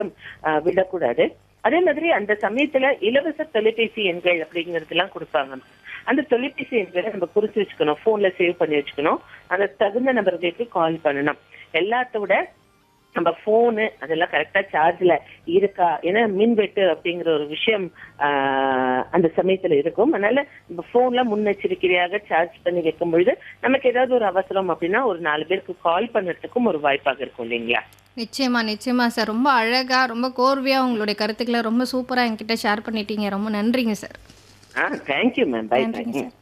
ஆஹ் விடக்கூடாது அதே மாதிரி அந்த சமயத்துல இலவச தொலைபேசி எண்கள் அப்படிங்கிறது எல்லாம் கொடுப்பாங்க அந்த தொலைபேசி எண்களை நம்ம குறிச்சு வச்சுக்கணும் போன்ல சேவ் பண்ணி வச்சுக்கணும் அந்த தகுந்த நபர்களுக்கு கால் பண்ணணும் எல்லாத்த விட நம்ம போனு அதெல்லாம் கரெக்டா சார்ஜ்ல இருக்கா ஏன்னா மின்வெட்டு அப்படிங்கிற ஒரு விஷயம் ஆஹ், அந்த சமயத்துல இருக்கும் அதனால நம்ம போன்ல முன்னெச்சரிக்கையாக சார்ஜ் பண்ணி வைக்கும் பொழுது நமக்கு ஏதாவது ஒரு அவசரம் அப்படின்னா ஒரு நாலு பேருக்கு கால் பண்றதுக்கும் ஒரு வாய்ப்பாக இருக்கும் இல்லைங்களா நிச்சயமா நிச்சயமா சார் ரொம்ப அழகா ரொம்ப கோர்வையா உங்களுடைய கருத்துக்களை ரொம்ப சூப்பரா என்கிட்ட ஷேர் பண்ணிட்டீங்க ரொம்ப நன்றிங்க சார் ஆ தேங்க்யூ மேம் பை நன்றிங்க பை சார்